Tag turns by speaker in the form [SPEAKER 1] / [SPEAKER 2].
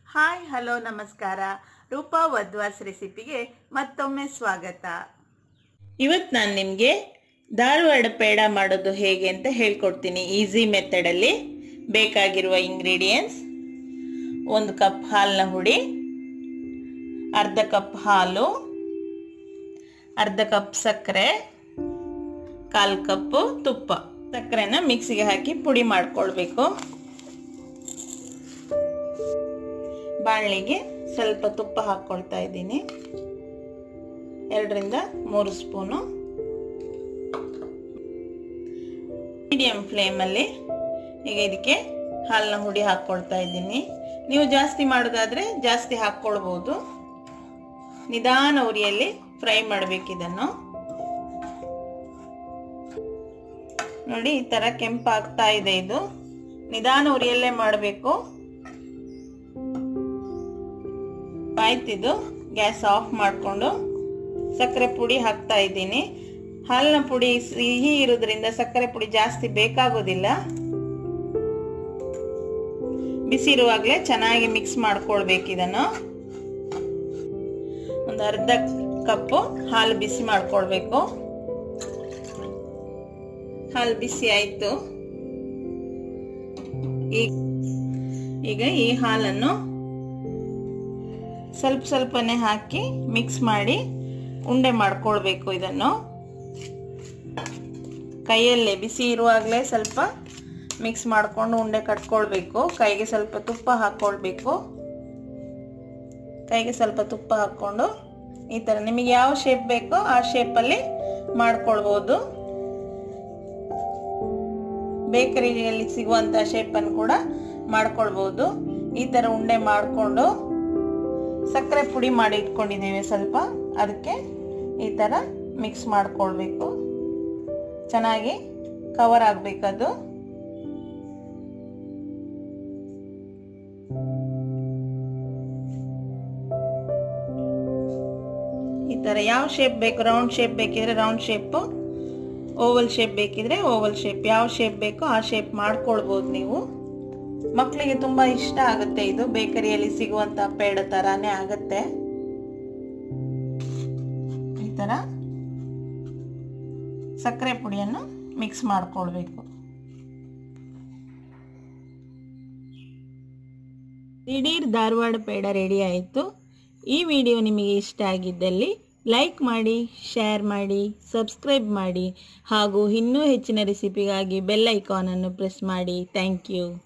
[SPEAKER 1] hi hello ನಮಸ್ಕಾರ ರೂಪಾ ವದ್ವಾಸ್ ರೆಸಿಪಿಗೆ ಮತ್ತೊಮ್ಮೆ ಸ್ವಾಗತ ಇವತ್ತು ನಾನು ನಿಮಗೆ ಧಾರವಾಡ ಪೇಡ ಮಾಡೋದು ಹೇಗೆ ಅಂತ ಹೇಳ್ಕೊಡ್ತೀನಿ ಈಸಿ ಮೆಥಡಲ್ಲಿ ಬೇಕಾಗಿರುವ ಇಂಗ್ರೀಡಿಯೆಂಟ್ಸ್ ಒಂದು ಕಪ್ ಹಾಲಿನ ಹುಡಿ ಅರ್ಧ ಕಪ್ ಹಾಲು ಅರ್ಧ ಕಪ್ ಸಕ್ಕರೆ ಕಾಲು ಕಪ್ಪು ತುಪ್ಪ ಸಕ್ಕರೆನ ಮಿಕ್ಸಿಗೆ ಹಾಕಿ ಪುಡಿ ಮಾಡ್ಕೊಳ್ಬೇಕು ಬಾಣಲಿಗೆ ಸ್ವಲ್ಪ ತುಪ್ಪ ಹಾಕ್ಕೊಳ್ತಾ ಇದ್ದೀನಿ ಎರಡರಿಂದ ಮೂರು ಸ್ಪೂನು ಮೀಡಿಯಂ ಫ್ಲೇಮಲ್ಲಿ ಈಗ ಇದಕ್ಕೆ ಹಾಲಿನ ಹುಡಿ ಹಾಕ್ಕೊಳ್ತಾ ಇದ್ದೀನಿ ನೀವು ಜಾಸ್ತಿ ಮಾಡೋದಾದರೆ ಜಾಸ್ತಿ ಹಾಕ್ಕೊಳ್ಬೋದು ನಿಧಾನ ಉರಿಯಲ್ಲಿ ಫ್ರೈ ಮಾಡಬೇಕು ಇದನ್ನು ನೋಡಿ ಈ ಥರ ಕೆಂಪಾಗ್ತಾ ಇದೆ ಇದು ನಿಧಾನ ಉರಿಯಲ್ಲೇ ಮಾಡಬೇಕು ಆಯ್ತಿದು ಗ್ಯಾಸ್ ಆಫ್ ಮಾಡಿಕೊಂಡು ಸಕ್ಕರೆ ಪುಡಿ ಹಾಕ್ತಾ ಇದ್ದೀನಿ ಹಾಲಿನ ಪುಡಿ ಸಿಹಿ ಇರೋದ್ರಿಂದ ಸಕ್ಕರೆ ಪುಡಿ ಜಾಸ್ತಿ ಬೇಕಾಗೋದಿಲ್ಲ ಬಿಸಿ ಇರುವಾಗಲೇ ಚೆನ್ನಾಗಿ ಮಿಕ್ಸ್ ಮಾಡ್ಕೊಳ್ಬೇಕು ಇದನ್ನು ಒಂದು ಅರ್ಧ ಕಪ್ಪು ಹಾಲು ಬಿಸಿ ಮಾಡ್ಕೊಳ್ಬೇಕು ಹಾಲು ಬಿಸಿ ಆಯಿತು ಈಗ ಈ ಹಾಲನ್ನು ಸ್ವಲ್ಪ ಸ್ವಲ್ಪನೇ ಹಾಕಿ ಮಿಕ್ಸ್ ಮಾಡಿ ಉಂಡೆ ಮಾಡ್ಕೊಳ್ಬೇಕು ಇದನ್ನು ಕೈಯಲ್ಲೇ ಬಿಸಿ ಇರುವಾಗಲೇ ಸ್ವಲ್ಪ ಮಿಕ್ಸ್ ಮಾಡಿಕೊಂಡು ಉಂಡೆ ಕಟ್ಕೊಳ್ಬೇಕು ಕೈಗೆ ಸ್ವಲ್ಪ ತುಪ್ಪ ಹಾಕ್ಕೊಳ್ಬೇಕು ಕೈಗೆ ಸ್ವಲ್ಪ ತುಪ್ಪ ಹಾಕ್ಕೊಂಡು ಈ ಥರ ನಿಮಗೆ ಯಾವ ಶೇಪ್ ಬೇಕೋ ಆ ಶೇಪಲ್ಲಿ ಮಾಡ್ಕೊಳ್ಬೋದು ಬೇಕರಿಯಲ್ಲಿ ಸಿಗುವಂಥ ಶೇಪನ್ನು ಕೂಡ ಮಾಡ್ಕೊಳ್ಬೋದು ಈ ಥರ ಉಂಡೆ ಮಾಡಿಕೊಂಡು ಸಕ್ಕರೆ ಪುಡಿ ಮಾಡಿ ಇಟ್ಕೊಂಡಿದ್ದೇವೆ ಸ್ವಲ್ಪ ಅದಕ್ಕೆ ಈ ಥರ ಮಿಕ್ಸ್ ಮಾಡ್ಕೊಳ್ಬೇಕು ಚೆನ್ನಾಗಿ ಕವರ್ ಆಗಬೇಕದು ಈ ಥರ ಯಾವ ಶೇಪ್ ಬೇಕು ರೌಂಡ್ ಶೇಪ್ ಬೇಕಿದ್ರೆ ರೌಂಡ್ ಶೇಪು ಓವಲ್ ಶೇಪ್ ಬೇಕಿದ್ರೆ ಓವಲ್ ಶೇಪ್ ಯಾವ ಶೇಪ್ ಬೇಕೋ ಆ ಶೇಪ್ ಮಾಡ್ಕೊಳ್ಬೋದು ನೀವು ಮಕ್ಕಳಿಗೆ ತುಂಬ ಇಷ್ಟ ಆಗುತ್ತೆ ಇದು ಬೇಕರಿಯಲ್ಲಿ ಸಿಗುವಂಥ ಪೇಡ ಥರನೇ ಆಗುತ್ತೆ ಈ ಥರ ಸಕ್ಕರೆ ಪುಡಿಯನ್ನು ಮಿಕ್ಸ್ ಮಾಡ್ಕೊಳ್ಬೇಕು ದಿಢೀರ್ ಧಾರವಾಡ ಪೇಡ ರೆಡಿ ಆಯಿತು ಈ ವಿಡಿಯೋ ನಿಮಗೆ ಇಷ್ಟ ಆಗಿದ್ದಲ್ಲಿ ಲೈಕ್ ಮಾಡಿ ಶೇರ್ ಮಾಡಿ ಸಬ್ಸ್ಕ್ರೈಬ್ ಮಾಡಿ ಹಾಗೂ ಇನ್ನೂ ಹೆಚ್ಚಿನ ರೆಸಿಪಿಗಾಗಿ ಬೆಲ್ ಐಕಾನನ್ನು ಪ್ರೆಸ್ ಮಾಡಿ ಥ್ಯಾಂಕ್ ಯು